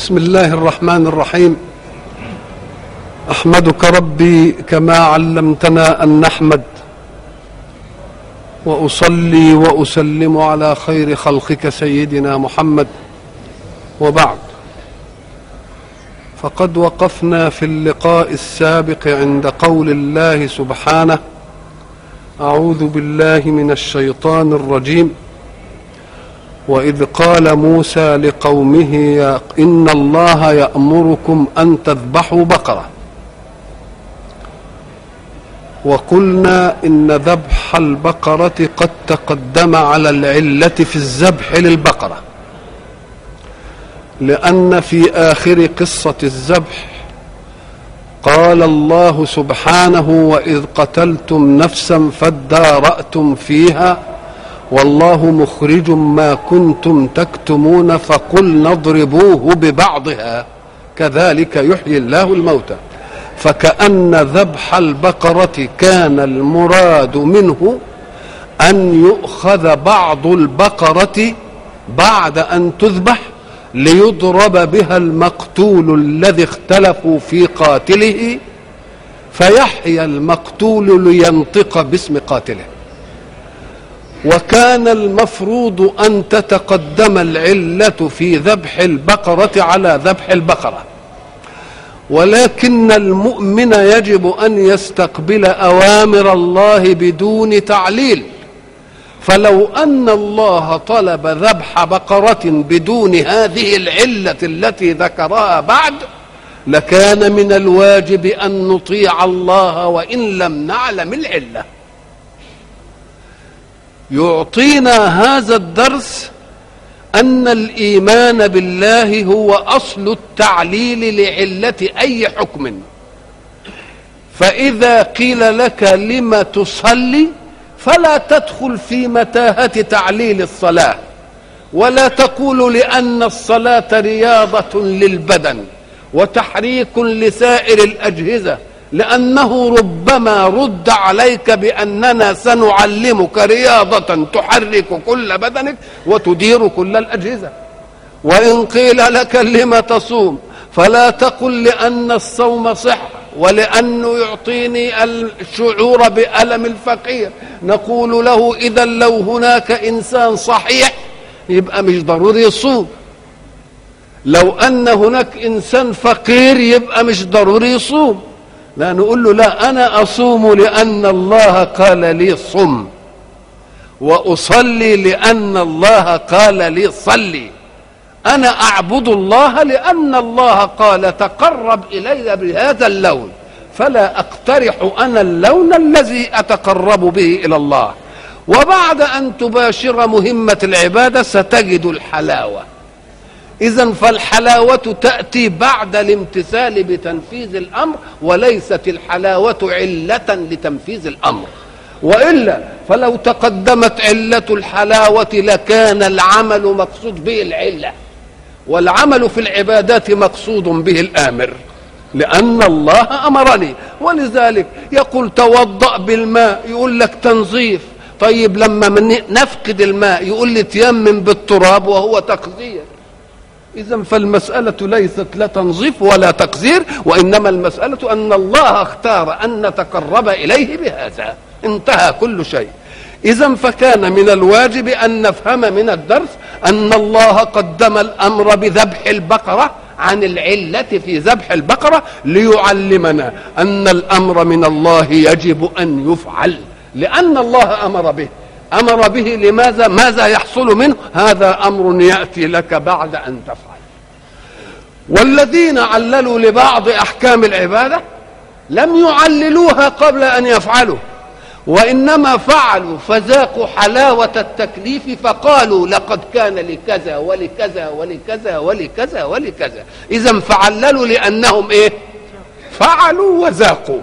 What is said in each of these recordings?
بسم الله الرحمن الرحيم احمدك ربي كما علمتنا ان نحمد واصلي واسلم على خير خلقك سيدنا محمد وبعد فقد وقفنا في اللقاء السابق عند قول الله سبحانه اعوذ بالله من الشيطان الرجيم واذ قال موسى لقومه يا ان الله يامركم ان تذبحوا بقره وقلنا ان ذبح البقره قد تقدم على العله في الذبح للبقره لان في اخر قصه الذبح قال الله سبحانه واذ قتلتم نفسا فاداراتم فيها والله مخرج ما كنتم تكتمون فقلنا اضربوه ببعضها كذلك يحيي الله الموتى فكأن ذبح البقرة كان المراد منه أن يؤخذ بعض البقرة بعد أن تذبح ليضرب بها المقتول الذي اختلفوا في قاتله فيحيا المقتول لينطق باسم قاتله وكان المفروض ان تتقدم العله في ذبح البقره على ذبح البقره ولكن المؤمن يجب ان يستقبل اوامر الله بدون تعليل فلو ان الله طلب ذبح بقره بدون هذه العله التي ذكرها بعد لكان من الواجب ان نطيع الله وان لم نعلم العله يعطينا هذا الدرس ان الايمان بالله هو اصل التعليل لعله اي حكم فاذا قيل لك لم تصلي فلا تدخل في متاهه تعليل الصلاه ولا تقول لان الصلاه رياضه للبدن وتحريك لسائر الاجهزه لأنه ربما رد عليك بأننا سنعلمك رياضة تحرك كل بدنك وتدير كل الأجهزة وإن قيل لك لم تصوم فلا تقل لأن الصوم صحة ولأنه يعطيني الشعور بألم الفقير نقول له إذا لو هناك إنسان صحيح يبقى مش ضروري يصوم لو أن هناك إنسان فقير يبقى مش ضروري يصوم لا نقول له لا أنا أصوم لأن الله قال لي صم وأصلي لأن الله قال لي صلي أنا أعبد الله لأن الله قال تقرب إلي بهذا اللون فلا أقترح أنا اللون الذي أتقرب به إلى الله وبعد أن تباشر مهمة العبادة ستجد الحلاوة إذا فالحلاوة تأتي بعد الامتثال بتنفيذ الأمر وليست الحلاوة علة لتنفيذ الأمر وإلا فلو تقدمت علة الحلاوة لكان العمل مقصود به العلة والعمل في العبادات مقصود به الآمر لأن الله أمرني ولذلك يقول توضأ بالماء يقول لك تنظيف طيب لما من نفقد الماء يقول لي تيمم بالتراب وهو تقدير إذا فالمسألة ليست لا تنظيف ولا تقذير وإنما المسألة أن الله اختار أن نتقرب إليه بهذا انتهى كل شيء إذا فكان من الواجب أن نفهم من الدرس أن الله قدم الأمر بذبح البقرة عن العلة في ذبح البقرة ليعلمنا أن الأمر من الله يجب أن يفعل لأن الله أمر به امر به لماذا ماذا يحصل منه هذا امر ياتي لك بعد ان تفعل والذين عللوا لبعض احكام العباده لم يعللوها قبل ان يفعلوا وانما فعلوا فذاقوا حلاوه التكليف فقالوا لقد كان لكذا ولكذا ولكذا ولكذا ولكذا اذا فعللوا لانهم ايه فعلوا وذاقوا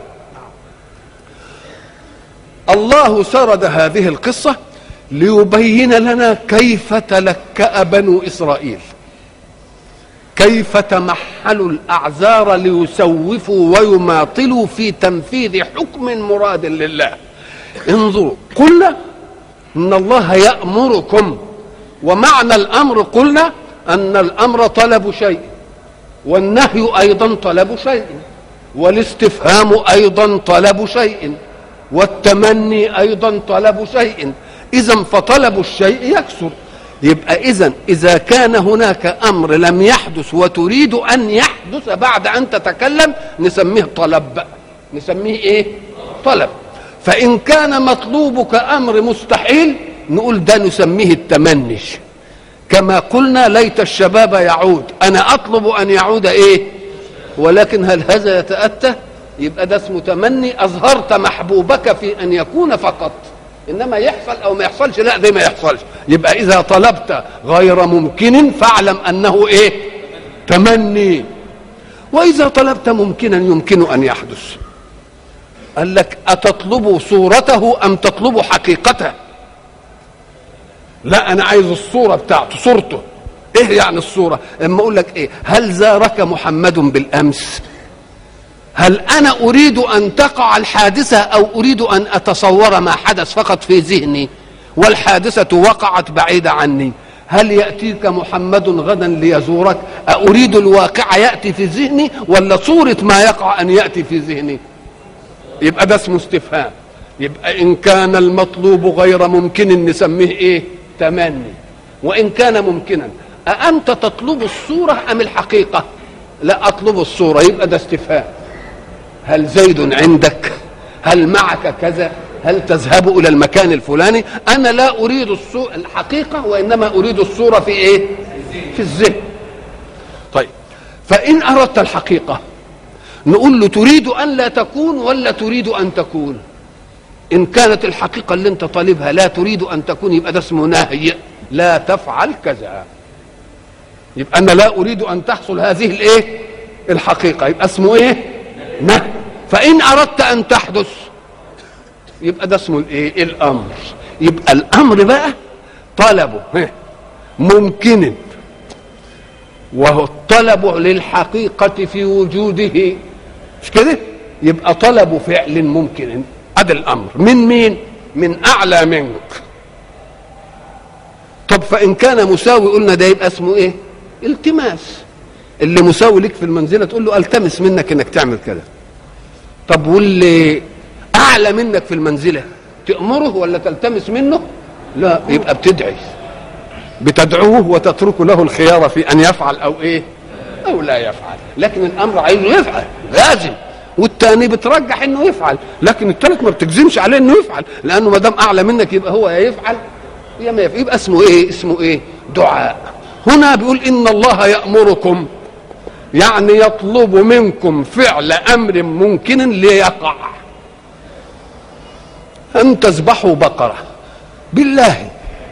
الله سرد هذه القصة ليبين لنا كيف تلكأ بنو إسرائيل كيف تمحلوا الأعذار ليسوفوا ويماطلوا في تنفيذ حكم مراد لله انظروا قلنا إن الله يأمركم ومعنى الأمر قلنا أن الأمر طلب شيء والنهي ايضا طلب شيء والاستفهام ايضا طلب شيء والتمني ايضا طلب شيء اذا فطلب الشيء يكثر يبقى اذا اذا كان هناك امر لم يحدث وتريد ان يحدث بعد ان تتكلم نسميه طلب نسميه ايه طلب فان كان مطلوبك امر مستحيل نقول ده نسميه التمني كما قلنا ليت الشباب يعود انا اطلب ان يعود ايه ولكن هل هذا يتاتى يبقى ده اسمه تمني اظهرت محبوبك في ان يكون فقط انما يحصل او ما يحصلش لا ده ما يحصلش يبقى اذا طلبت غير ممكن فاعلم انه ايه تمني واذا طلبت ممكنا يمكن ان يحدث قال لك اتطلب صورته ام تطلب حقيقته لا انا عايز الصوره بتاعته صورته ايه يعني الصوره اما اقول لك ايه هل زارك محمد بالامس هل انا اريد ان تقع الحادثه او اريد ان اتصور ما حدث فقط في ذهني والحادثه وقعت بعيده عني هل ياتيك محمد غدا ليزورك اريد الواقع ياتي في ذهني ولا صوره ما يقع ان ياتي في ذهني يبقى ده اسمه استفهام يبقى ان كان المطلوب غير ممكن نسميه ايه تمني وان كان ممكنا أأنت تطلب الصورة أم الحقيقة لا أطلب الصورة يبقى ده استفهام هل زيد عندك هل معك كذا هل تذهب إلى المكان الفلاني أنا لا أريد الصورة الحقيقة وإنما أريد الصورة في إيه في الذهن طيب فإن أردت الحقيقة نقول له تريد أن لا تكون ولا تريد أن تكون إن كانت الحقيقة اللي أنت طالبها لا تريد أن تكون يبقى ده اسمه نهي لا تفعل كذا يبقى انا لا اريد ان تحصل هذه الايه الحقيقه يبقى اسمه ايه نهي فان اردت ان تحدث يبقى ده اسمه الايه الامر يبقى الامر بقى طلبه ممكن وهو الطلب للحقيقة في وجوده مش كده يبقى طلب فعل ممكن هذا الأمر من مين من أعلى منك طب فإن كان مساوي قلنا ده يبقى اسمه إيه التماس اللي مساوي لك في المنزله تقول له التمس منك انك تعمل كذا طب واللي اعلى منك في المنزله تامره ولا تلتمس منه لا يبقى بتدعي بتدعوه وتترك له الخيار في ان يفعل او ايه او لا يفعل لكن الامر عايزه يفعل لازم والتاني بترجح انه يفعل لكن التالت ما بتجزمش عليه انه يفعل لانه ما دام اعلى منك يبقى هو يا يفعل يا ما يفعل يبقى اسمه ايه اسمه ايه دعاء هنا بيقول ان الله يامركم يعني يطلب منكم فعل امر ممكن ليقع ان تذبحوا بقره بالله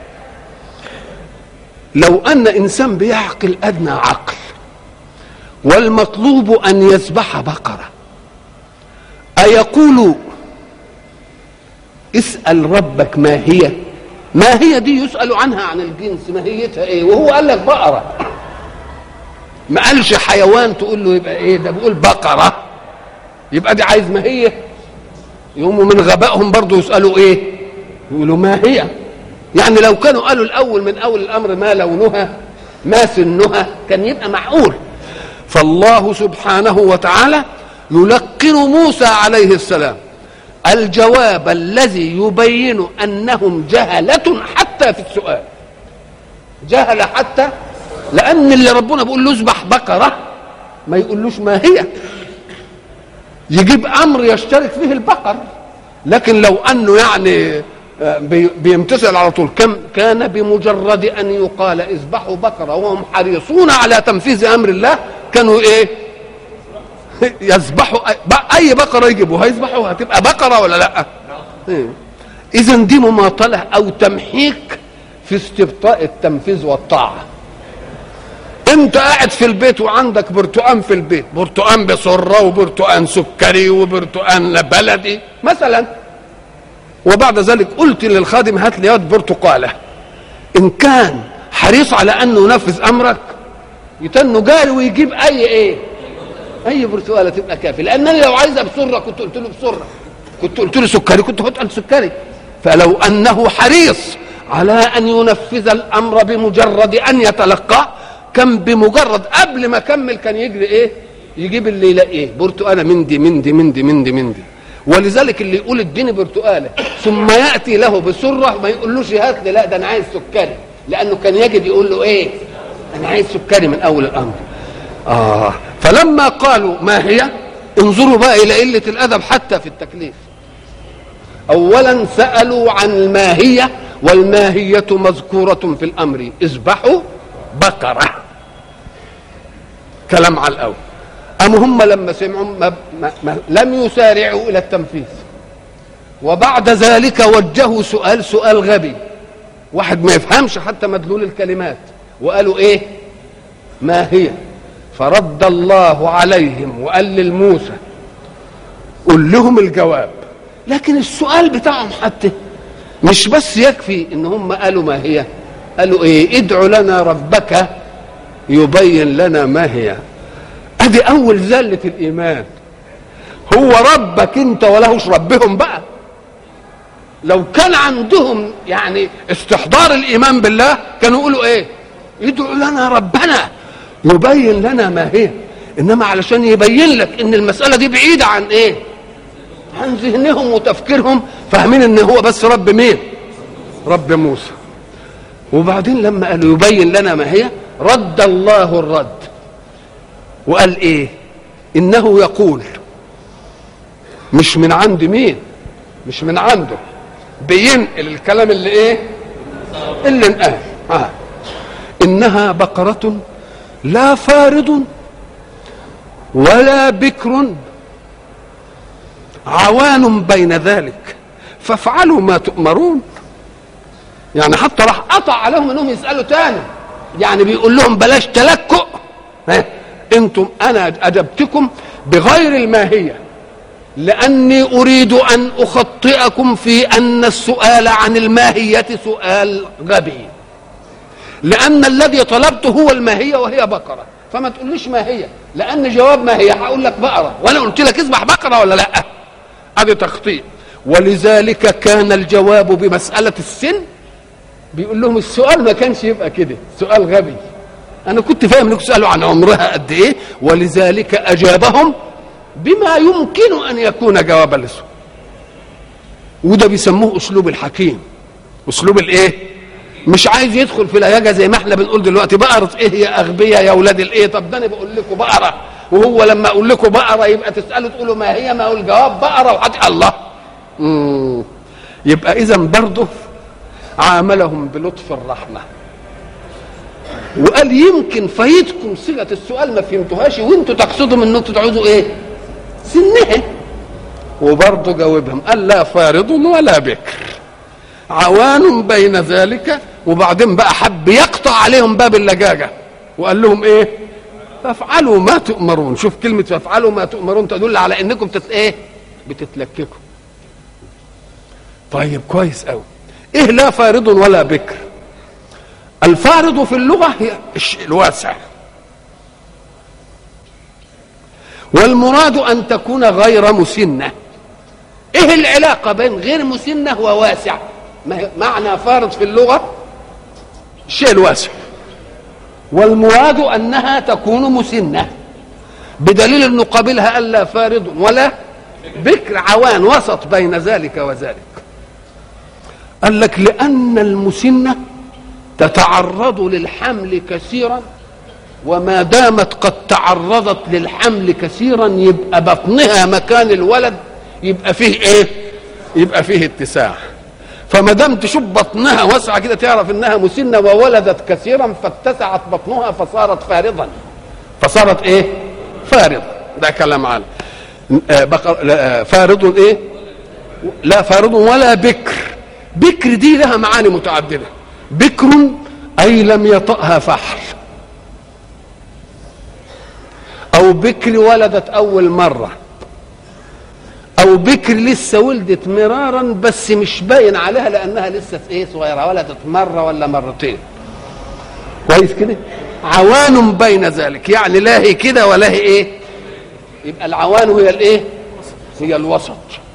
لو ان انسان بيعقل ادنى عقل والمطلوب ان يذبح بقره ايقول اسال ربك ما هي ما هي دي يسأل عنها عن الجنس ماهيتها ايه وهو قال لك بقرة ما قالش حيوان تقول له يبقى ايه ده بيقول بقرة يبقى دي عايز ماهية يقوموا من غبائهم برضه يسألوا ايه يقولوا ما هي يعني لو كانوا قالوا الاول من اول الامر ما لونها ما سنها كان يبقى معقول فالله سبحانه وتعالى يلقن موسى عليه السلام الجواب الذي يبين انهم جهلة حتى في السؤال جهل حتى لان اللي ربنا بيقول له اذبح بقره ما يقولوش ما هي يجيب امر يشترك فيه البقر لكن لو انه يعني بيمتثل على طول كم كان بمجرد ان يقال اذبحوا بقره وهم حريصون على تنفيذ امر الله كانوا ايه يذبحوا اي بقره يجيبوا هيذبحوا هتبقى بقره ولا لا اذا دي مماطله او تمحيك في استبطاء التنفيذ والطاعه انت قاعد في البيت وعندك برتقان في البيت برتقان بسره وبرتقان سكري وبرتقان بلدي مثلا وبعد ذلك قلت للخادم هات لي يد برتقاله ان كان حريص على انه ينفذ امرك يتنه جاري ويجيب اي ايه اي برتقاله تبقى كافي لان انا لو عايزها بسره كنت قلت له بسره كنت قلت له سكري كنت قلت سكري فلو انه حريص على ان ينفذ الامر بمجرد ان يتلقاه كان بمجرد قبل ما كمل كان يجري ايه يجيب اللي يلاقيه برتقاله من دي من دي من دي من دي من دي ولذلك اللي يقول اديني برتقاله ثم ياتي له بسره ما يقولوش هات لي لا ده انا عايز سكري لانه كان يجب يقول له ايه انا عايز سكري من اول الامر اه فلما قالوا ما هي انظروا بقى الى قله الادب حتى في التكليف اولا سالوا عن الماهيه والماهيه مذكوره في الامر اذبحوا بقره كلام على الاول أم هم لما سمعوا ما ما ما لم يسارعوا إلى التنفيذ وبعد ذلك وجهوا سؤال سؤال غبي واحد ما يفهمش حتى مدلول الكلمات وقالوا ايه ما هي فرد الله عليهم وقال للموسى قل لهم الجواب لكن السؤال بتاعهم حتى مش بس يكفي ان هم قالوا ما هي قالوا ايه ادعوا لنا ربك يبين لنا ما هي ادي اول زله الايمان هو ربك انت ولهش ربهم بقى لو كان عندهم يعني استحضار الايمان بالله كانوا يقولوا ايه ادعوا لنا ربنا يبين لنا ما هي انما علشان يبين لك ان المساله دي بعيده عن ايه عن ذهنهم وتفكيرهم فاهمين ان هو بس رب مين رب موسى وبعدين لما قالوا يبين لنا ما هي رد الله الرد وقال ايه انه يقول مش من عند مين مش من عنده بينقل الكلام اللي ايه اللي انقال آه. انها بقرة لا فارض ولا بكر عوان بين ذلك فافعلوا ما تؤمرون يعني حتى راح قطع عليهم انهم يسالوا تاني يعني بيقول لهم بلاش تلكؤ ها انتم انا اجبتكم بغير الماهيه لاني اريد ان اخطئكم في ان السؤال عن الماهيه سؤال غبي لان الذي طلبته هو الماهيه وهي بقره فما تقوليش ما هي لان جواب ما هي هقول لك بقره وانا قلت لك اذبح بقره ولا لا ادي تخطيط ولذلك كان الجواب بمساله السن بيقول لهم السؤال ما كانش يبقى كده سؤال غبي انا كنت فاهم انكم تسالوا عن عمرها قد ايه ولذلك اجابهم بما يمكن ان يكون جوابا للسؤال وده بيسموه اسلوب الحكيم اسلوب الايه مش عايز يدخل في الهياجه زي ما احنا بنقول دلوقتي بقره ايه يا اغبياء يا اولاد الايه طب ده انا بقول لكم بقره وهو لما اقول لكم بقره يبقى تسالوا تقولوا ما هي ما هو الجواب بقره وحد الله مم. يبقى اذا برضه عاملهم بلطف الرحمه وقال يمكن فايتكم صيغه السؤال ما فهمتوهاش وانتوا تقصدوا من انكم تعوزوا ايه سنها وبرضه جاوبهم قال لا فارض ولا بكر عوان بين ذلك وبعدين بقى حب يقطع عليهم باب اللجاجه وقال لهم ايه فافعلوا ما تؤمرون شوف كلمه فافعلوا ما تؤمرون تدل على انكم تت ايه بتتلككوا طيب كويس قوي ايه لا فارض ولا بكر الفارض في اللغه هي الشيء الواسع والمراد ان تكون غير مسنه ايه العلاقه بين غير مسنه وواسع معنى فارض في اللغه الشيء الواسع والمراد انها تكون مسنه بدليل انه قابلها الا فارض ولا بكر عوان وسط بين ذلك وذلك قال لك لان المسنه تتعرض للحمل كثيرا وما دامت قد تعرضت للحمل كثيرا يبقى بطنها مكان الولد يبقى فيه ايه يبقى فيه اتساع فما دام تشوف بطنها واسعه كده تعرف انها مسنه وولدت كثيرا فاتسعت بطنها فصارت فارضا فصارت ايه فارض ده كلام عالم بقر فارض ايه لا فارض ولا بكر بكر دي لها معاني متعدده بكر اي لم يطأها فحل او بكر ولدت اول مره او بكر لسه ولدت مرارا بس مش باين عليها لانها لسه ايه صغيره ولدت مره ولا مرتين كويس كده عوان بين ذلك يعني لا هي كده ولا هي ايه يبقى العوان هي الايه هي الوسط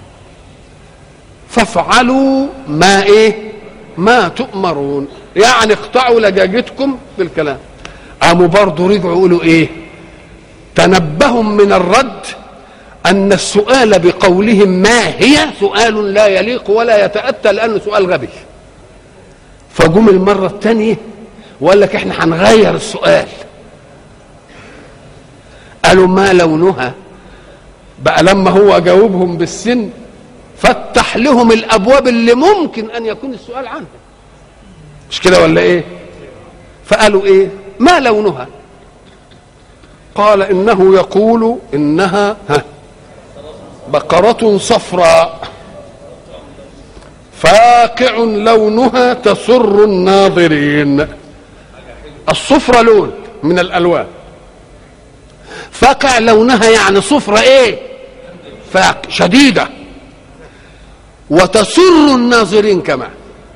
فافعلوا ما ايه ما تؤمرون يعني اقطعوا لجاجتكم بالكلام قاموا برضه رجعوا يقولوا ايه تنبهم من الرد ان السؤال بقولهم ما هي سؤال لا يليق ولا يتاتى لانه سؤال غبي فجم المره الثانيه وقال لك احنا هنغير السؤال قالوا ما لونها بقى لما هو جاوبهم بالسن فتح لهم الابواب اللي ممكن ان يكون السؤال عنها مش كده ولا ايه فقالوا ايه ما لونها قال انه يقول انها ها بقرة صفراء فاقع لونها تسر الناظرين الصفرة لون من الالوان فاقع لونها يعني صفرة ايه فاق شديدة وتسر الناظرين كمان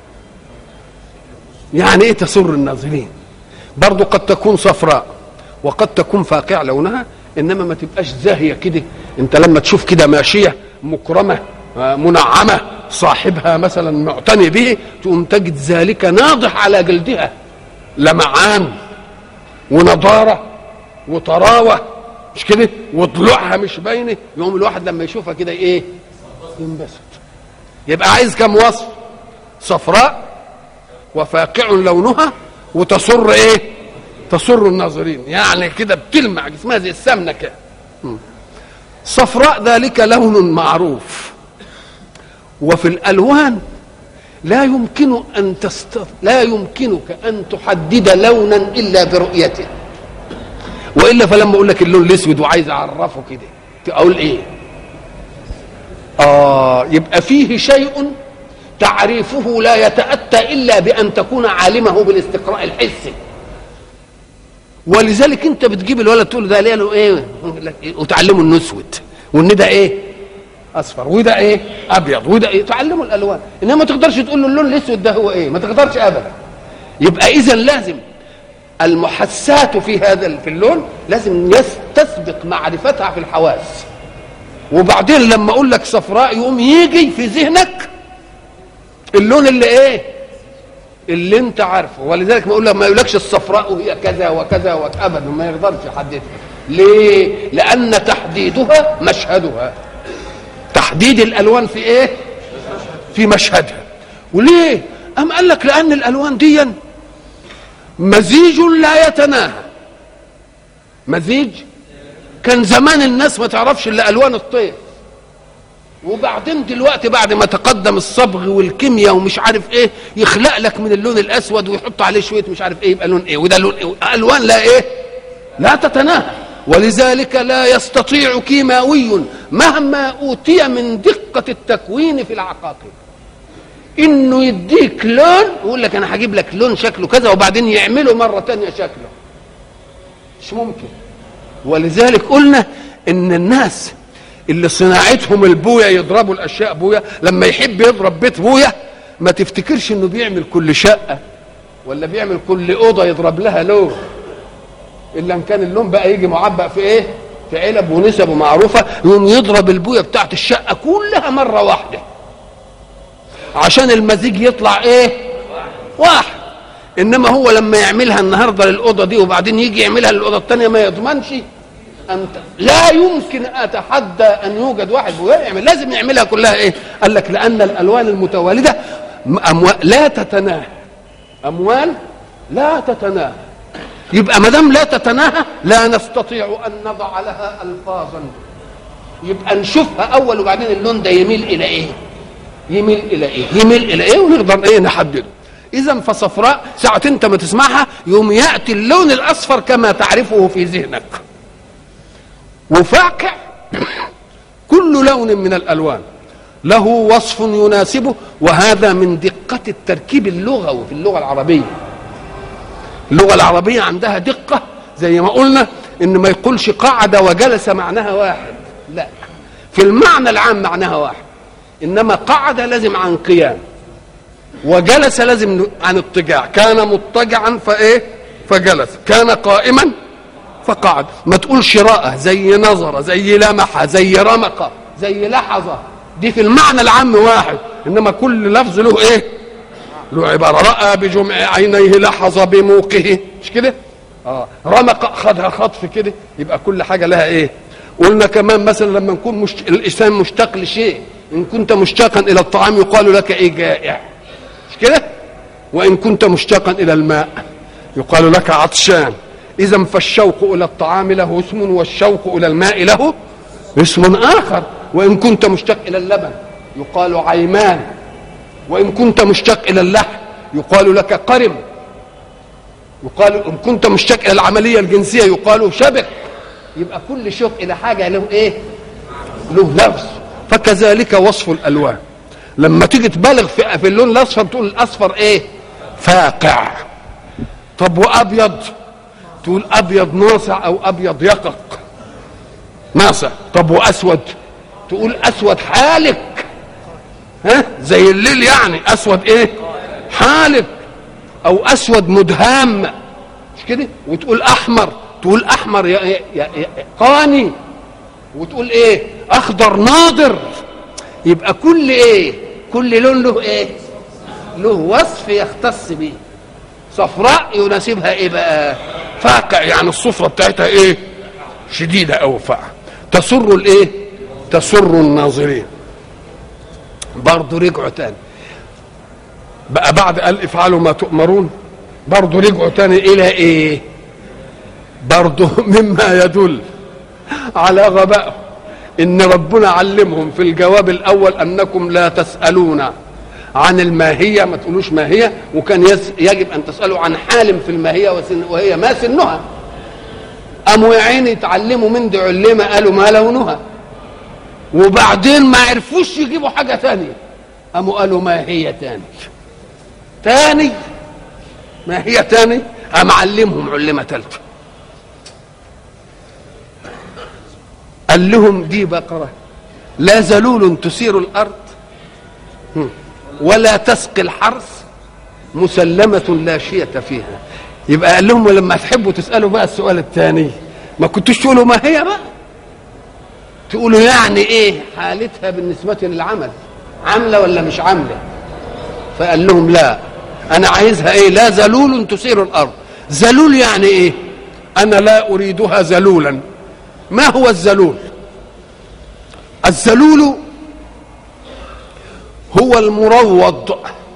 يعني ايه تسر الناظرين برضو قد تكون صفراء وقد تكون فاقع لونها انما ما تبقاش زاهيه كده انت لما تشوف كده ماشيه مكرمه منعمه صاحبها مثلا معتني به تقوم تجد ذلك ناضح على جلدها لمعان ونضاره وطراوه مش كده وضلوعها مش باينه يقوم الواحد لما يشوفها كده ايه ينبسط يبقى عايز كم وصف صفراء وفاقع لونها وتسر ايه تسر الناظرين يعني كده بتلمع جسمها زي السمنه كده صفراء ذلك لون معروف وفي الالوان لا يمكن ان تست... لا يمكنك ان تحدد لونا الا برؤيته والا فلما اقول لك اللون الاسود وعايز اعرفه كده اقول ايه اه يبقى فيه شيء تعريفه لا يتاتى الا بان تكون عالمه بالاستقراء الحسي ولذلك انت بتجيب الولد تقول ده ليه له ايه وتعلمه انه اسود وان ده ايه اصفر وده ايه ابيض وده ايه تعلمه الالوان انما ما تقدرش تقول له اللون الاسود ده هو ايه ما تقدرش ابدا يبقى اذا لازم المحسات في هذا في اللون لازم تسبق معرفتها في الحواس وبعدين لما اقول لك صفراء يقوم يجي في ذهنك اللون اللي ايه اللي انت عارفه ولذلك ما اقول لك ما يقولكش الصفراء هي كذا وكذا وابدا ما يقدرش يحددها ليه لان تحديدها مشهدها تحديد الالوان في ايه في مشهدها وليه ام قال لك لان الالوان دي مزيج لا يتناهى مزيج كان زمان الناس ما تعرفش الا الوان الطير وبعدين دلوقتي بعد ما تقدم الصبغ والكيمياء ومش عارف ايه يخلق لك من اللون الاسود ويحط عليه شويه مش عارف ايه يبقى لون ايه وده لون ايه الوان لا ايه لا تتناهى ولذلك لا يستطيع كيماوي مهما اوتي من دقه التكوين في العقاقير انه يديك لون ويقول لك انا هجيب لك لون شكله كذا وبعدين يعمله مره تانية شكله مش ممكن ولذلك قلنا ان الناس اللي صناعتهم البويا يضربوا الاشياء بويا لما يحب يضرب بيت بويا ما تفتكرش انه بيعمل كل شقه ولا بيعمل كل اوضه يضرب لها لون الا ان كان اللون بقى يجي معبأ في ايه في علب ونسب معروفه يقوم يضرب البويا بتاعت الشقه كلها مره واحده عشان المزيج يطلع ايه واحد انما هو لما يعملها النهارده للاوضه دي وبعدين يجي يعملها للاوضه الثانيه ما يضمنش أنت لا يمكن اتحدى ان يوجد واحد يعمل لازم يعملها كلها ايه قال لك لان الالوان المتوالده أموال لا تتناهى اموال لا تتناهى يبقى ما دام لا تتناهى لا نستطيع ان نضع لها الفاظا يبقى نشوفها اول وبعدين اللون ده يميل الى ايه يميل الى ايه يميل الى ايه ونقدر ايه نحدده اذا فصفراء ساعة انت ما تسمعها يوم ياتي اللون الاصفر كما تعرفه في ذهنك وفاقع كل لون من الالوان له وصف يناسبه وهذا من دقة التركيب اللغوي في اللغة العربية اللغة العربية عندها دقة زي ما قلنا ان ما يقولش قعد وجلس معناها واحد لا في المعنى العام معناها واحد انما قعد لازم عن قيام وجلس لازم عن اضطجاع كان مضطجعا فايه فجلس كان قائما فقعد ما تقولش رأى زي نظر زي لمح زي رمق زي لحظة دي في المعنى العام واحد انما كل لفظ له ايه له عبارة رأى بجمع عينيه لحظ بموقه مش كده اه رمق خدها خطف كده يبقى كل حاجه لها ايه قلنا كمان مثلا لما نكون مش... الانسان مشتاق لشيء ان كنت مشتاقا الى الطعام يقال لك ايه جائع مش كده وان كنت مشتاقا الى الماء يقال لك عطشان اذا فالشوق الى الطعام له اسم والشوق الى الماء له اسم اخر وان كنت مشتاق الى اللبن يقال عيمان وان كنت مشتاق الى اللحم يقال لك قرم يقال ان كنت مشتاق الى العمليه الجنسيه يقال شبك يبقى كل شوق الى حاجه له ايه له لفظ فكذلك وصف الالوان لما تيجي تبالغ في, في اللون الاصفر تقول الاصفر ايه فاقع طب وابيض تقول ابيض ناصع او ابيض يقق ناصع طب واسود تقول اسود حالك ها زي الليل يعني اسود ايه حالك او اسود مدهام مش كده وتقول احمر تقول احمر يا يا يا قاني وتقول ايه اخضر ناضر يبقى كل ايه كل لون له ايه له وصف يختص به صفراء يناسبها ايه بقى فاقع يعني الصفرة بتاعتها ايه شديدة او فاقع تسر الايه تسر الناظرين برضه رجعوا تاني بقى بعد قال افعلوا ما تؤمرون برضه رجعوا تاني الى ايه برضه مما يدل على غبائهم ان ربنا علمهم في الجواب الاول انكم لا تسالون عن الماهيه ما تقولوش ماهيه وكان يجب ان تسالوا عن حال في الماهيه وهي ما سنها قاموا يا عيني يتعلموا من دي علمه قالوا ما لونها وبعدين ما عرفوش يجيبوا حاجه ثانيه قاموا قالوا ما هي تاني تاني ما هي تاني قام علمهم علمه ثالثه قال لهم دي بقرة لا زلول تثير الأرض ولا تسقي الحرث مسلمة لا شية فيها يبقى قال لهم لما تحبوا تسألوا بقى السؤال الثاني ما كنتوش تقولوا ما هي بقى تقولوا يعني ايه حالتها بالنسبة للعمل عاملة ولا مش عاملة فقال لهم لا انا عايزها ايه لا زلول تثير الارض زلول يعني ايه انا لا اريدها زلولا ما هو الزلول الزلول هو المروض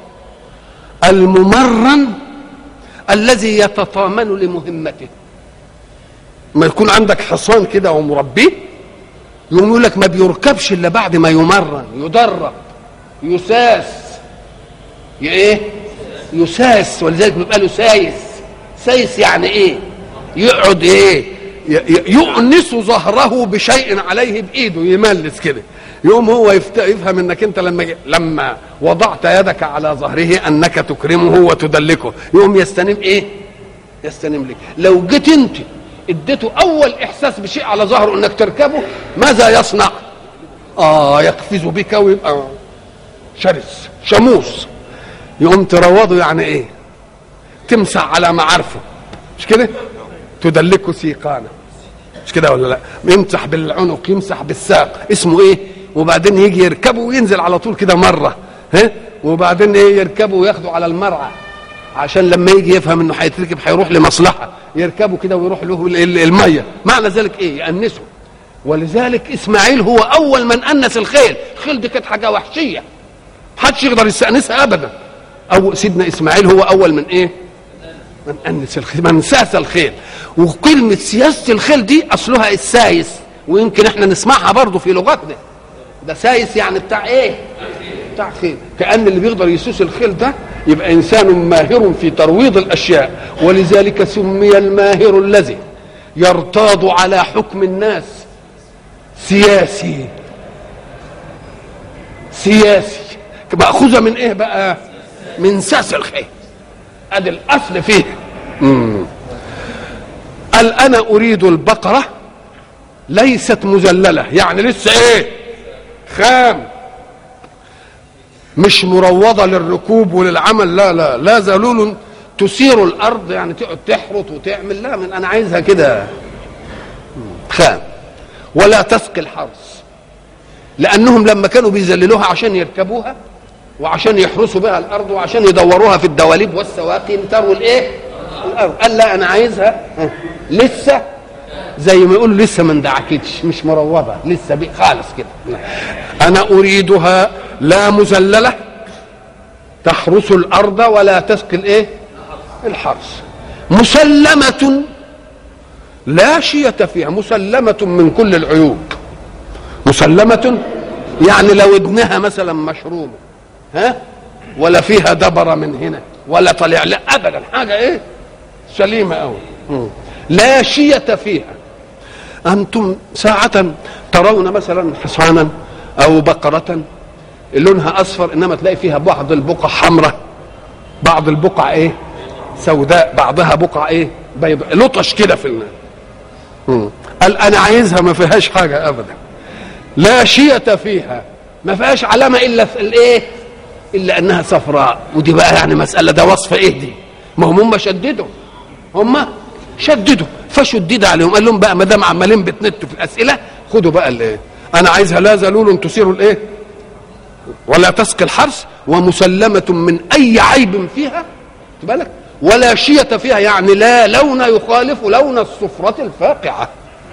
الممرن الذي يتطامن لمهمته ما يكون عندك حصان كده ومربيه يقوم يقول لك ما بيركبش الا بعد ما يمرن يدرب يساس ايه يساس ولذلك بيبقى له سايس سايس يعني ايه يقعد ايه يؤنس ظهره بشيء عليه بايده يملس كده يوم هو يفهم انك انت لما لما وضعت يدك على ظهره انك تكرمه وتدلكه يوم يستنم ايه يستنم لك لو جيت انت اديته اول احساس بشيء على ظهره انك تركبه ماذا يصنع اه يقفز بك ويبقى شرس شموس يقوم تروضه يعني ايه تمسح على معارفه مش كده تدلكه سيقانا مش كده ولا لا يمسح بالعنق يمسح بالساق اسمه ايه وبعدين يجي يركبه وينزل على طول كده مره ها وبعدين ايه يركبه وياخده على المرعى عشان لما يجي يفهم انه هيتركب هيروح لمصلحه يركبه كده ويروح له الميه معنى ذلك ايه يأنسه ولذلك اسماعيل هو اول من انس الخيل الخيل دي كانت حاجه وحشيه محدش يقدر يستانسها ابدا او سيدنا اسماعيل هو اول من ايه من انس الخيل من ساس الخيل وكلمه سياسه الخيل دي اصلها السايس ويمكن احنا نسمعها برضه في لغتنا ده سايس يعني بتاع ايه بتاع خيل كان اللي بيقدر يسوس الخيل ده يبقى انسان ماهر في ترويض الاشياء ولذلك سمي الماهر الذي يرتاض على حكم الناس سياسي سياسي مأخوذة من ايه بقى من ساس الخيل ادي الاصل فيه مم. قال انا اريد البقره ليست مذلله يعني لسه ايه خام مش مروضه للركوب وللعمل لا لا لا ذلول تثير الارض يعني تقعد تحرط وتعمل لا من انا عايزها كده خام ولا تسقي الحرث لانهم لما كانوا بيذللوها عشان يركبوها وعشان يحرسوا بها الارض وعشان يدوروها في الدواليب والسواقي يمتروا الايه الارض قال لا انا عايزها ها، لسه زي ما يقولوا لسه ما اندعكتش مش مروضه لسه بي خالص كده انا اريدها لا مذلله تحرس الارض ولا تسقي الايه الحرث مسلمه لا شية فيها مسلمة من كل العيوب مسلمة يعني لو ودنها مثلا مشرومة ها ولا فيها دبرة من هنا ولا طلع لا أبدا حاجة إيه سليمة أوي مم. لا شية فيها أنتم ساعة ترون مثلا حصانا أو بقرة لونها أصفر إنما تلاقي فيها بعض البقع حمراء بعض البقع إيه سوداء بعضها بقع إيه بيضاء لطش كده في النار مم. قال انا عايزها ما فيهاش حاجه ابدا لا شية فيها ما فيهاش علامه الا في الايه الا انها صفراء ودي بقى يعني مساله ده وصف ايه دي ما هم هم شددوا هم شددوا فشدد عليهم قال لهم بقى ما دام عمالين بتنتوا في الاسئله خدوا بقى الايه انا عايزها لا ذلول تثير الايه ولا تسقي الحرث ومسلمة من أي عيب فيها خد بالك ولا شية فيها يعني لا لون يخالف لون الصفرة الفاقعة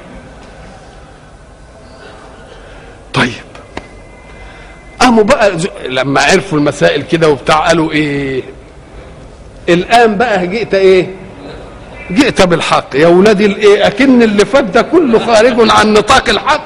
طيب قاموا بقى ز- لما عرفوا المسائل كده وبتاع قالوا ايه الان بقى جئت ايه جئت بالحق يا ولادي الايه اكن اللي فات ده كله خارج عن نطاق الحق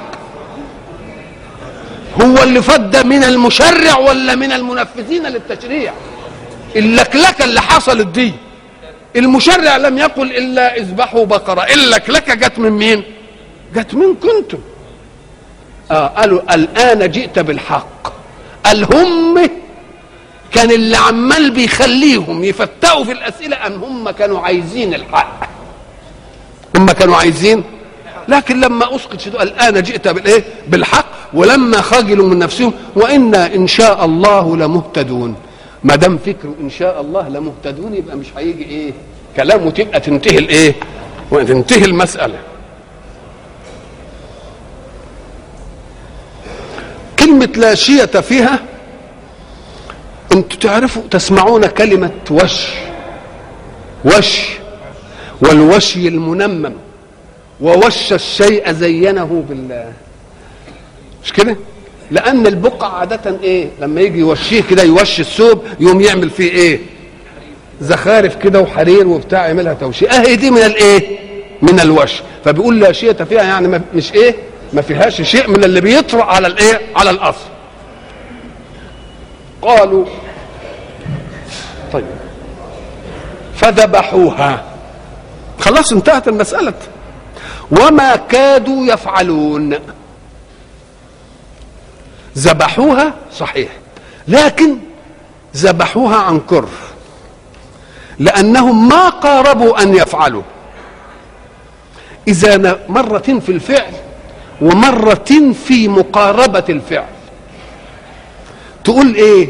هو اللي فات ده من المشرع ولا من المنفذين للتشريع اللكلكه اللي حصلت دي المشرع لم يقل الا اذبحوا بقره اللكلكه جت من مين جت من كنتم آه قالوا الان جئت بالحق قال هم كان اللي عمال بيخليهم يفتقوا في الاسئله ان هم كانوا عايزين الحق هم كانوا عايزين لكن لما اسقط شدوا الان جئت بالايه بالحق ولما خجلوا من نفسهم وانا ان شاء الله لمهتدون ما دام فكروا ان شاء الله لمهتدون يبقى مش هيجي ايه كلام وتبقى تنتهي الايه وتنتهي المساله كلمه لا شية فيها انتوا تعرفوا تسمعون كلمه وش وش والوشي المنمم ووش الشيء زينه بالله مش كده لان البقع عاده ايه لما يجي يوشيه كده يوشي الثوب يقوم يعمل فيه ايه زخارف كده وحرير وبتاع يعملها توشيه اهي دي من الايه من الوش فبيقول لا شيء فيها يعني ما مش ايه ما فيهاش شيء من اللي بيطرأ على الايه على الاصل قالوا طيب فذبحوها خلاص انتهت المسألة وما كادوا يفعلون ذبحوها صحيح لكن ذبحوها عن كره لأنهم ما قاربوا أن يفعلوا إذا ن- مرة في الفعل ومرة في مقاربة الفعل تقول إيه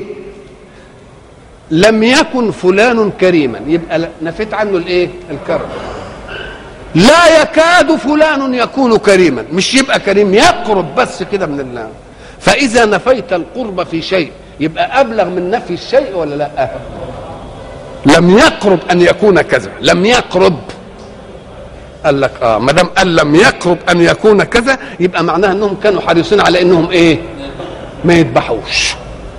لم يكن فلان كريما يبقى لا- نفيت عنه الايه الكرم لا يكاد فلان يكون كريما مش يبقى كريم يقرب بس كده من الله فاذا نفيت القرب في شيء يبقى ابلغ من نفي الشيء ولا لا لم يقرب ان يكون كذا لم يقرب قال لك اه ما دام قال لم يقرب ان يكون كذا يبقى معناها انهم كانوا حريصين على انهم ايه ما يذبحوش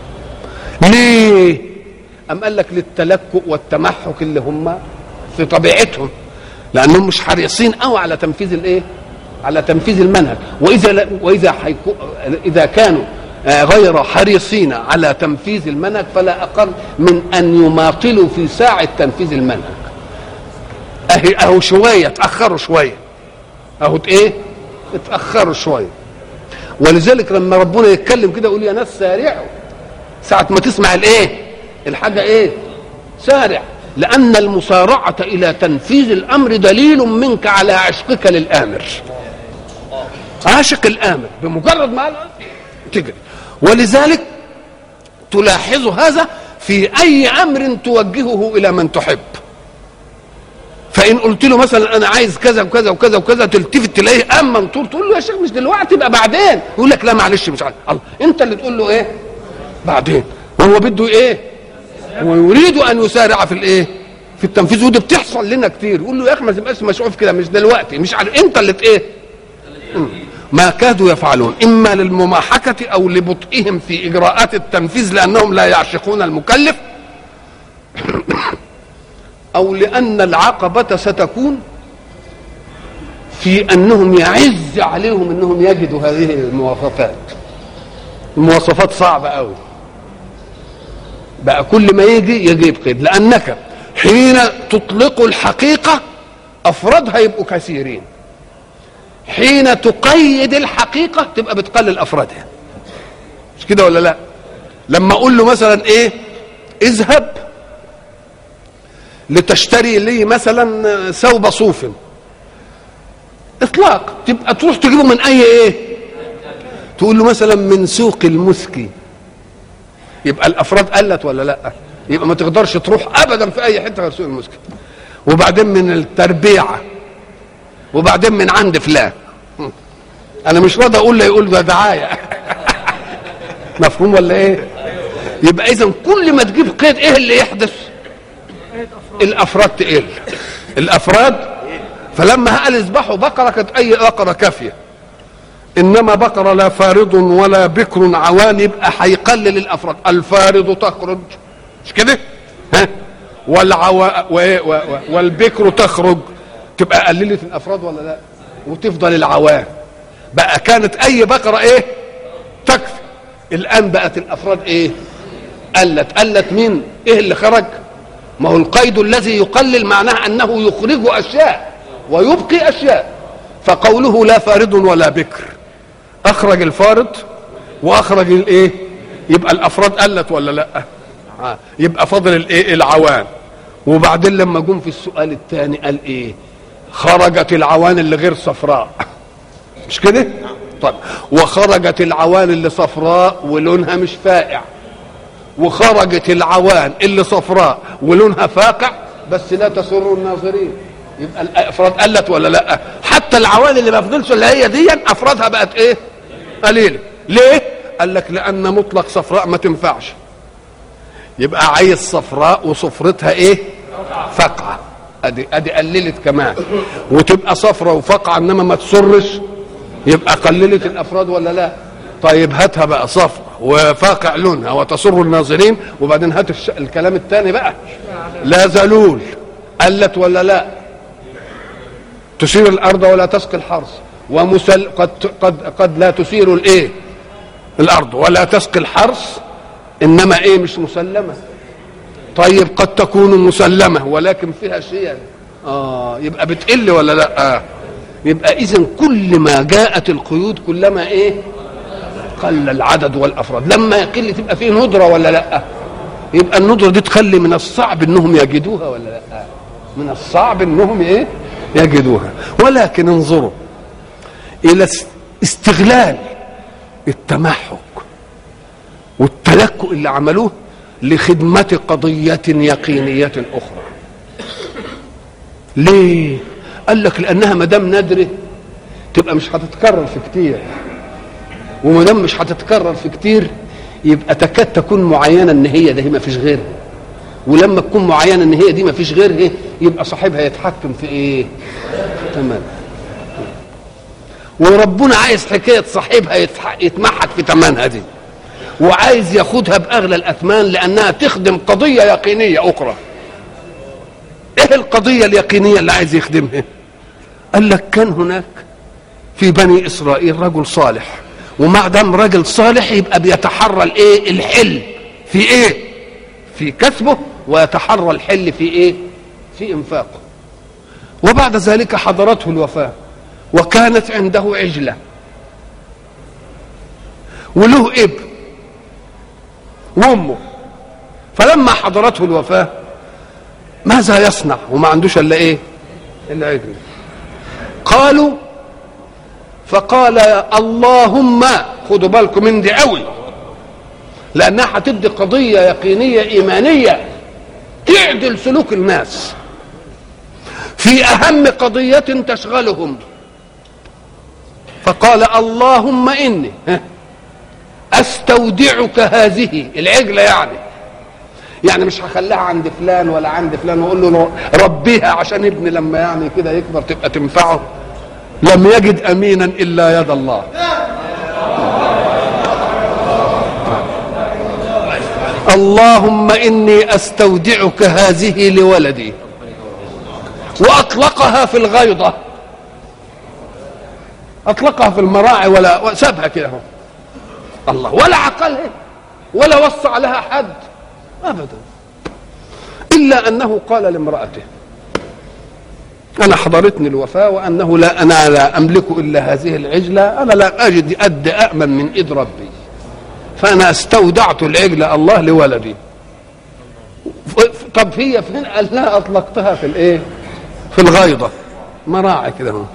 ليه أم قال لك للتلكؤ والتمحك اللي هم في طبيعتهم لأنهم مش حريصين أو على تنفيذ الإيه؟ على تنفيذ المنهج وإذا لا وإذا حيكو إذا كانوا آه، غير حريصين على تنفيذ المنهج فلا أقل من أن يماطلوا في ساعة تنفيذ المنهج أهي أهو شوية اتأخروا شوية أهو إيه؟ اتأخروا شوية ولذلك لما ربنا يتكلم كده يقول يا ناس سارعوا ساعة ما تسمع الايه الحاجة ايه سارع لأن المسارعة إلى تنفيذ الأمر دليل منك على عشقك للآمر عاشق الآمر بمجرد ما تجري ولذلك تلاحظ هذا في أي أمر توجهه إلى من تحب فإن قلت له مثلا أنا عايز كذا وكذا وكذا وكذا تلتفت تلاقيه أما منطور تقول له يا شيخ مش دلوقتي يبقى بعدين يقول لك لا معلش مش عارف الله أنت اللي تقول له إيه بعدين وهو بده ايه هو يريد ان يسارع في الايه في التنفيذ ودي بتحصل لنا كتير يقول له يا اخي ما تبقاش مشغول في كده مش دلوقتي مش عارف انت اللي ايه ما كادوا يفعلون اما للمماحكه او لبطئهم في اجراءات التنفيذ لانهم لا يعشقون المكلف او لان العقبه ستكون في انهم يعز عليهم انهم يجدوا هذه المواصفات المواصفات صعبه قوي بقى كل ما يجي يجيب قيد لانك حين تطلق الحقيقه افرادها يبقوا كثيرين حين تقيد الحقيقه تبقى بتقلل افرادها مش كده ولا لا لما اقول له مثلا ايه اذهب لتشتري لي مثلا ثوب صوف اطلاق تبقى تروح تجيبه من اي ايه تقول له مثلا من سوق المسكي يبقى الافراد قلت ولا لا يبقى ما تقدرش تروح ابدا في اي حته غير سوق المسكي وبعدين من التربيعه وبعدين من عند فلان انا مش راضي اقول له يقول ده دعايه مفهوم ولا ايه يبقى اذا كل ما تجيب قيد ايه اللي يحدث الافراد تقل الافراد فلما قال اذبحوا بقره كانت اي بقره كافيه انما بقره لا فارض ولا بكر عوان يبقى هيقلل الافراد الفارض تخرج مش كده ها والعوا و... و... والبكر تخرج تبقى قللت الافراد ولا لا وتفضل العوام بقى كانت اي بقره ايه تكفي الان بقت الافراد ايه قلت قلت مين ايه اللي خرج ما هو القيد الذي يقلل معناه انه يخرج اشياء ويبقي اشياء فقوله لا فارض ولا بكر اخرج الفارض واخرج الايه يبقى الافراد قلت ولا لا آه. يبقى فضل الايه العوان وبعدين لما جم في السؤال الثاني قال ايه خرجت العوان اللي غير صفراء مش كده طيب وخرجت العوان اللي صفراء ولونها مش فائع وخرجت العوان اللي صفراء ولونها فاقع بس لا تسر الناظرين يبقى الافراد قلت ولا لا حتى العوان اللي ما فضلش اللي هي دي افرادها بقت ايه قليله ليه قال لك لان مطلق صفراء ما تنفعش يبقى عايز صفراء وصفرتها ايه فقعه ادي ادي قللت كمان وتبقى صفراء وفقعه انما ما تسرش يبقى قللت الافراد ولا لا طيب هاتها بقى صفرا وفاقع لونها وتسر الناظرين وبعدين هات الش... الكلام الثاني بقى لا زلول قلت ولا لا تثير الارض ولا تسقي الحرث ومسل قد قد قد لا تثير الايه الارض ولا تسقي الحرث انما ايه مش مسلمه طيب قد تكون مسلمه ولكن فيها شيء اه يبقى بتقل ولا لا آه. يبقى اذا كل ما جاءت القيود كلما ايه قل العدد والافراد لما يقل تبقى فيه ندره ولا لا يبقى الندره دي تخلي من الصعب انهم يجدوها ولا لا من الصعب انهم ايه يجدوها ولكن انظروا الى استغلال التمحك والتلكؤ اللي عملوه لخدمة قضية يقينية أخرى ليه قال لك لأنها ما دام نادرة تبقى مش هتتكرر في كتير وما دام مش هتتكرر في كتير يبقى تكاد تكون معينة ان هي ده ما فيش غيرها ولما تكون معينة ان هي دي ما فيش غيرها يبقى صاحبها يتحكم في ايه تمام وربنا عايز حكاية صاحبها يتمحك في تمنها دي وعايز ياخدها باغلى الاثمان لانها تخدم قضيه يقينيه اخرى ايه القضيه اليقينيه اللي عايز يخدمها قال لك كان هناك في بني اسرائيل رجل صالح ومع دام رجل صالح يبقى بيتحرى الايه الحل في ايه في كسبه ويتحرى الحل في ايه في انفاقه وبعد ذلك حضرته الوفاه وكانت عنده عجله وله ابن وامه فلما حضرته الوفاه ماذا يصنع وما عندوش الا ايه الا عجل قالوا فقال اللهم خدوا بالكم من دي قوي لانها هتدي قضيه يقينيه ايمانيه تعدل سلوك الناس في اهم قضيه تشغلهم فقال اللهم اني استودعك هذه العجله يعني يعني مش هخليها عند فلان ولا عند فلان واقول له ربيها عشان ابني لما يعني كده يكبر تبقى تنفعه لم يجد امينا الا يد الله اللهم اني استودعك هذه لولدي واطلقها في الغيضه اطلقها في المراعي ولا سابها كده اهو الله ولا عقلها ولا وصى لها حد ابدا الا انه قال لامراته انا حضرتني الوفاه وانه لا انا لا املك الا هذه العجله انا لا اجد اد امن من ايد ربي فانا استودعت العجله الله لولدي طب هي فين قال لا اطلقتها في الايه في الغيضه مراعي كده اهو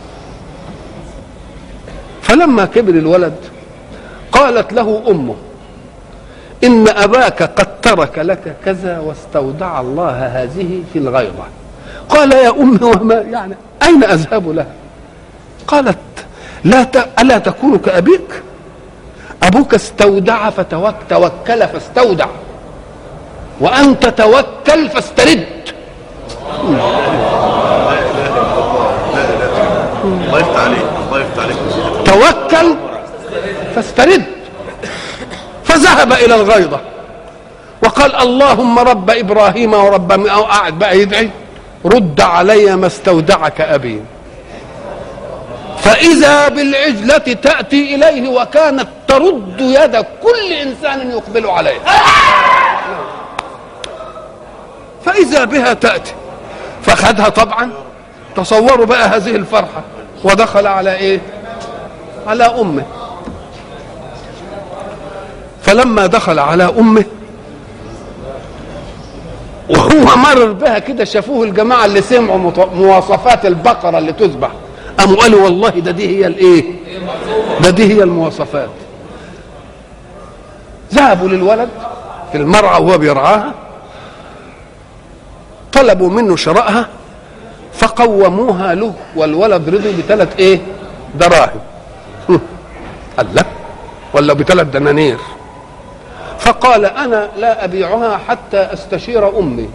فلما كبر الولد قالت له امه ان اباك قد ترك لك كذا واستودع الله هذه في الغيضه قال يا امي وما يعني اين اذهب لها قالت لا ت... الا تكون كابيك ابوك استودع فتوكل توكل فاستودع وانت توكل فاسترد الله يفتح عليك الله يفتح عليك توكل فاسترد فذهب الى الغيضه وقال اللهم رب ابراهيم ورب م- أو قاعد بقى يدعي رد علي ما استودعك ابي فاذا بالعجله تاتي اليه وكانت ترد يد كل انسان يقبل عليه فاذا بها تاتي فخذها طبعا تصوروا بقى هذه الفرحه ودخل على ايه على امه فلما دخل على امه وهو مرر بها كده شافوه الجماعه اللي سمعوا مط- مواصفات البقره اللي تذبح قاموا قالوا والله ده دي هي الايه ده دي هي المواصفات ذهبوا للولد في المرعى وهو بيرعاها طلبوا منه شرائها فقوموها له والولد رضي بثلاث ايه دراهم قال لا ولا بثلاث دنانير فقال انا لا ابيعها حتى استشير امي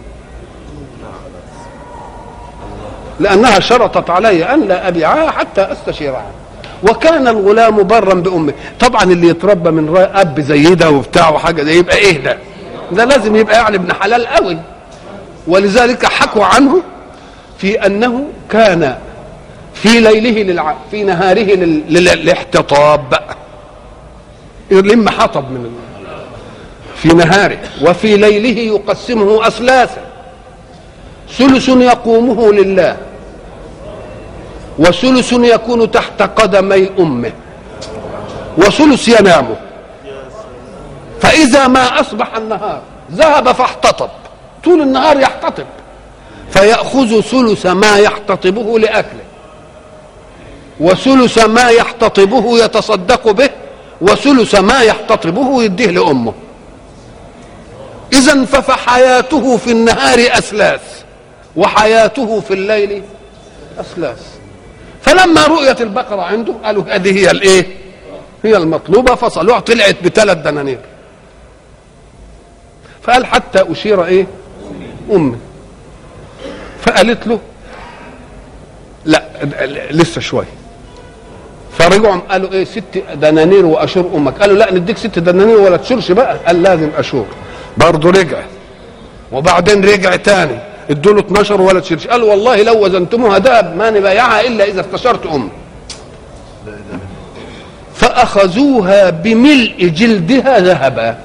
لانها شرطت علي ان لا ابيعها حتى استشيرها وكان الغلام برا بامه طبعا اللي يتربى من رأي اب زي ده وبتاع وحاجه ده يبقى ايه ده ده لازم يبقى يعني ابن حلال قوي ولذلك حكوا عنه في انه كان في ليله للع... في نهاره لل... لل... للاحتطاب بقى يلم حطب من ال... في نهاره وفي ليله يقسمه اثلاثا ثلث يقومه لله وثلث يكون تحت قدمي امه وثلث ينامه فاذا ما اصبح النهار ذهب فاحتطب طول النهار يحتطب فيأخذ ثلث ما يحتطبه لأكله وثلث ما يحتطبه يتصدق به وثلث ما يحتطبه يديه لأمه إذا فحياته في النهار أثلاث وحياته في الليل أثلاث فلما رؤيت البقرة عنده قالوا هذه هي الإيه؟ هي المطلوبة فصلوها طلعت بثلاث دنانير فقال حتى أشير إيه؟ أمي فقالت له لا لسه شويه فرجعوا قالوا ايه ست دنانير واشور امك قالوا لا نديك ست دنانير ولا تشورش بقى قال لازم اشور برضه رجع وبعدين رجع تاني ادوا له 12 ولا تشيرش قال والله لو وزنتموها دهب ما نبايعها الا اذا استشرت امي فاخذوها بملء جلدها ذهبا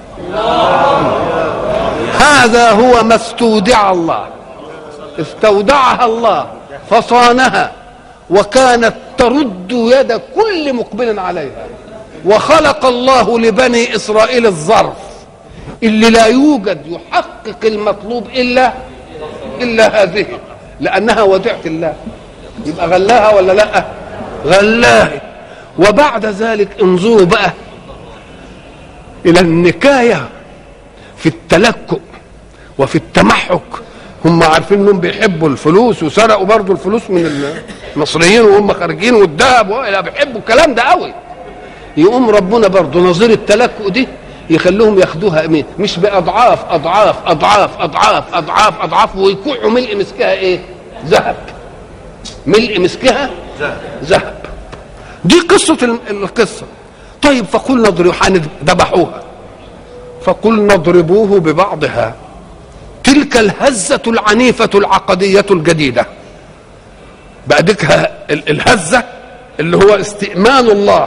هذا هو ما استودع الله استودعها الله فصانها وكانت ترد يد كل مقبل عليها وخلق الله لبني اسرائيل الظرف اللي لا يوجد يحقق المطلوب الا الا هذه لانها وديعه الله يبقى غلاها ولا لا غلاها وبعد ذلك انظروا بقى الى النكايه في التلكؤ وفي التمحك هم عارفين انهم بيحبوا الفلوس وسرقوا برضه الفلوس من المصريين وهم خارجين والذهب لا بيحبوا الكلام ده قوي يقوم ربنا برضه نظير التلكؤ دي يخلوهم ياخدوها مين مش باضعاف اضعاف اضعاف اضعاف اضعاف اضعاف ويكوعوا ملء مسكها ايه ذهب ملء مسكها ذهب ذهب دي قصة ال- القصة طيب فقلنا اضربوا ذبحوها فقلنا اضربوه ببعضها تلك الهزة العنيفة العقدية الجديدة بقى ديك ه- ال- الهزة اللي هو استئمان الله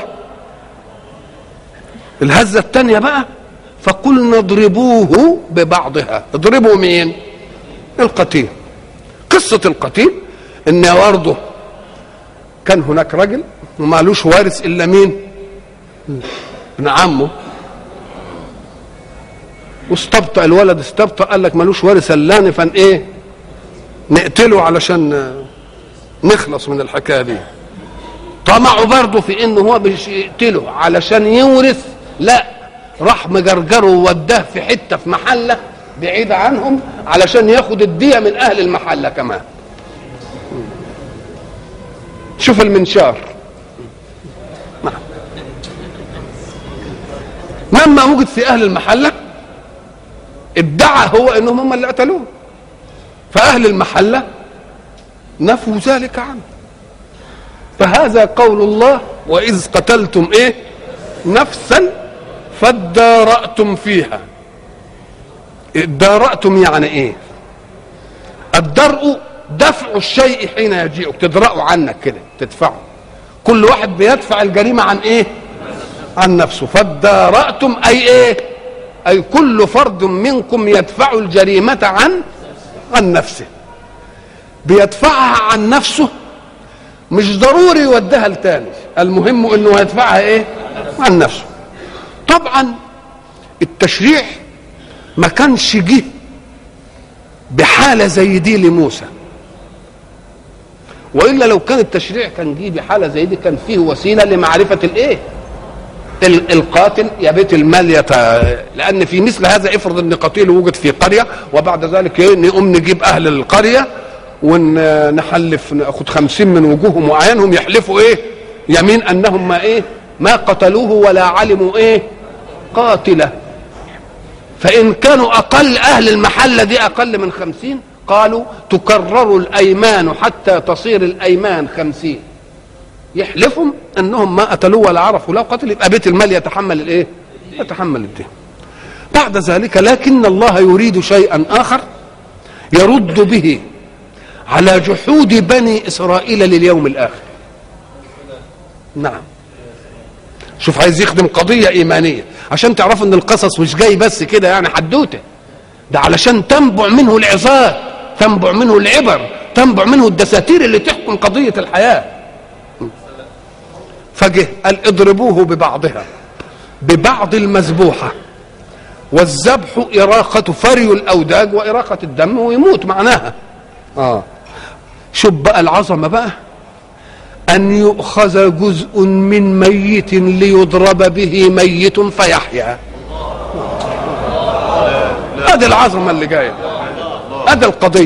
الهزة الثانية بقى فقلنا اضربوه ببعضها اضربوا مين القتيل قصة القتيل ان برضه كان هناك رجل ومالوش وارث الا مين ابن عمه واستبطأ الولد استبطأ قال لك مالوش وارث الا أنا، فان ايه نقتله علشان نخلص من الحكايه دي طمعوا برضه في انه هو مش يقتله علشان يورث لا راح مجرجره ووداه في حته في محله بعيده عنهم علشان ياخد الديه من اهل المحله كمان شوف المنشار نعم. لما وجد في اهل المحله ادعى هو انهم هم اللي قتلوه فاهل المحله نفوا ذلك عنه فهذا قول الله واذ قتلتم ايه نفسا فادارأتم فيها ادارأتم يعني ايه الدرء دفع الشيء حين يجيئك تدرأه عنك كده تدفعه كل واحد بيدفع الجريمة عن ايه عن نفسه فادارأتم اي ايه اي كل فرد منكم يدفع الجريمة عن عن نفسه بيدفعها عن نفسه مش ضروري يوديها لتاني المهم انه يدفعها ايه عن نفسه طبعا التشريع ما كانش جه بحالة زي دي لموسى والا لو كان التشريع كان جه بحاله زي دي كان فيه وسيله لمعرفه الايه ال- القاتل يا بيت المال يت... لان في مثل هذا افرض ان قتيل وجد في قريه وبعد ذلك ايه نقوم نجيب اهل القريه ونحلف ناخد خمسين من وجوههم واعيانهم يحلفوا ايه يمين انهم ما ايه ما قتلوه ولا علموا ايه قاتله فإن كانوا أقل أهل المحلة دي أقل من خمسين قالوا تكرر الأيمان حتى تصير الأيمان خمسين يحلفهم أنهم ما قتلوه ولا عرفوا لا قتل يبقى بيت المال يتحمل الإيه يتحمل الدين بعد ذلك لكن الله يريد شيئا آخر يرد به على جحود بني إسرائيل لليوم الآخر نعم شوف عايز يخدم قضية إيمانية عشان تعرفوا ان القصص مش جاي بس كده يعني حدوته ده علشان تنبع منه العظات تنبع منه العبر تنبع منه الدساتير اللي تحكم قضية الحياة فجه قال اضربوه ببعضها ببعض المذبوحة والذبح إراقة فري الأوداج وإراقة الدم ويموت معناها آه شوف بقى العظمة بقى أن يؤخذ جزء من ميت ليضرب به ميت فيحيا هذه العظمة اللي جاية هذه القضية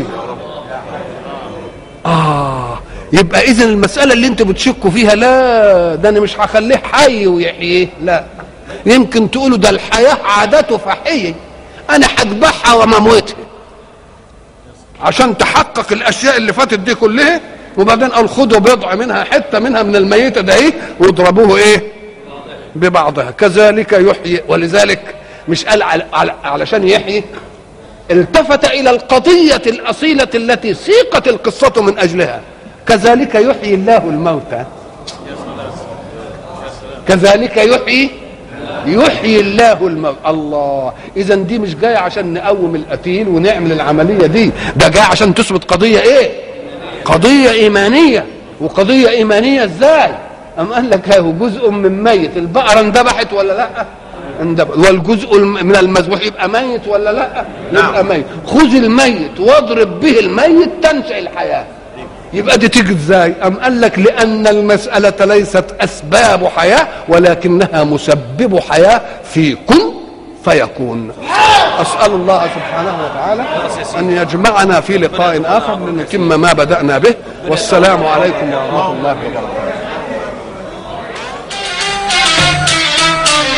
آه يبقى إذا المسألة اللي أنتوا بتشكوا فيها لا ده أنا مش هخليه حي ويحييه لا يمكن تقولوا ده الحياة عادته فحية أنا هذبحها ومموتها عشان تحقق الاشياء اللي فاتت دي كلها وبعدين قال خدوا بضع منها حته منها من الميته ده ايه واضربوه ايه ببعضها كذلك يحيي ولذلك مش قال على على علشان يحيي التفت الى القضيه الاصيله التي سيقت القصه من اجلها كذلك يحيي الله الموتى كذلك يحيي يحيي الله الموت الله اذا دي مش جايه عشان نقوم القتيل ونعمل العمليه دي ده جاي عشان تثبت قضيه ايه قضيه ايمانيه وقضيه ايمانيه ازاي ام قال لك هو جزء من ميت البقره اندبحت ولا لا اندبحت والجزء الم- من المذبوح يبقى ميت ولا لا يبقى ميت خذ الميت واضرب به الميت تنشا الحياه يبقى دي تيجي ازاي ام قال لك لان المساله ليست اسباب حياه ولكنها مسبب حياه في كن فيكون اسال الله سبحانه وتعالى ان يجمعنا في لقاء اخر لنتم ما بدانا به والسلام عليكم ورحمه الله وبركاته